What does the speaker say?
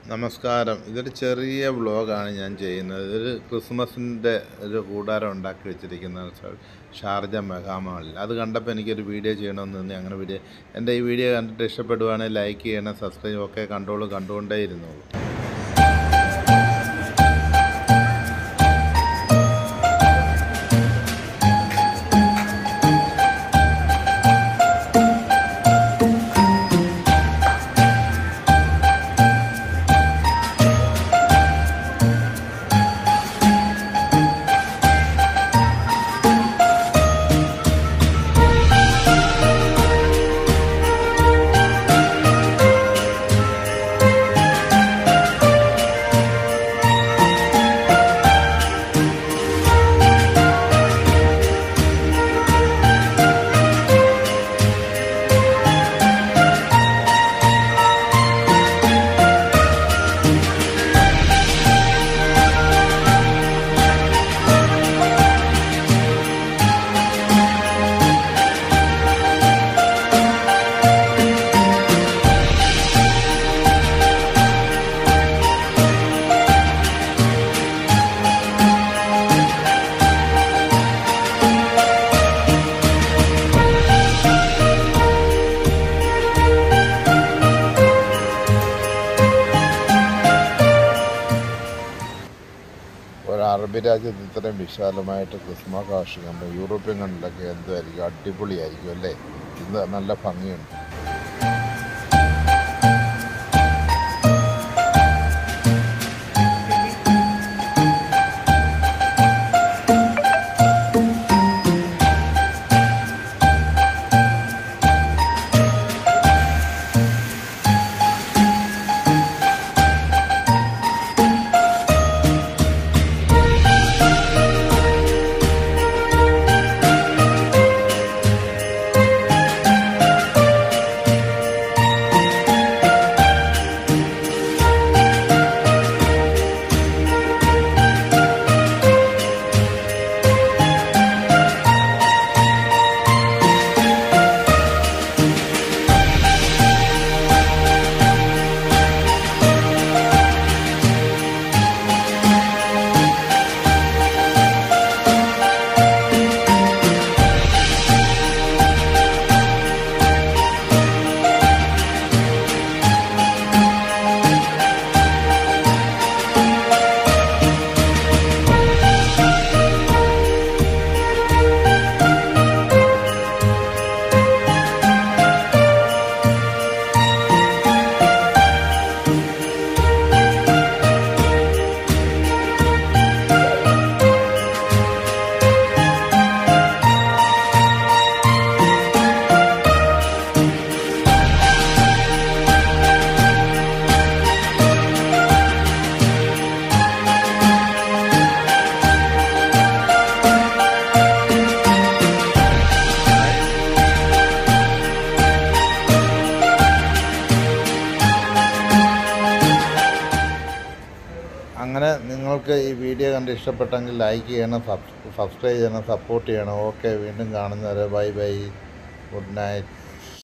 നമസ്കാരം ഇതൊരു ചെറിയ വ്ളോഗാണ് ഞാൻ ചെയ്യുന്നത് ഇതൊരു ക്രിസ്മസിൻ്റെ ഒരു കൂടാരം ഉണ്ടാക്കി വെച്ചിരിക്കുന്ന സ- ഷാർജ മെഗാമാളിൽ അത് കണ്ടപ്പോൾ എനിക്കൊരു വീഡിയോ ചെയ്യണമെന്ന് തോന്നി അങ്ങനെ വീഡിയോ എൻ്റെ ഈ വീഡിയോ കണ്ടിട്ട് ഇഷ്ടപ്പെടുവാണെങ്കിൽ ലൈക്ക് ചെയ്യണം സബ്സ്ക്രൈബ് ഒക്കെ കണ്ടോളൂ കണ്ടുകൊണ്ടേ ഇരുന്നോളൂ ഒരു അറബി രാജ്യത്ത് ഇത്രയും വിശാലമായിട്ട് ക്രിസ്മസ് ആഘോഷിക്കുമ്പോൾ യൂറോപ്യൻ കണ്ടിലൊക്കെ എന്തായിരിക്കും അടിപൊളിയായിരിക്കും അല്ലേ ഇന്ന് നല്ല ഭംഗിയുണ്ട് അങ്ങനെ നിങ്ങൾക്ക് ഈ വീഡിയോ കണ്ട് ഇഷ്ടപ്പെട്ടെങ്കിൽ ലൈക്ക് ചെയ്യണം സബ് സബ്സ്ക്രൈബ് ചെയ്യണം സപ്പോർട്ട് ചെയ്യണം ഓക്കെ വീണ്ടും കാണുന്നവരെ ബൈ ബൈ ഗുഡ് നൈറ്റ്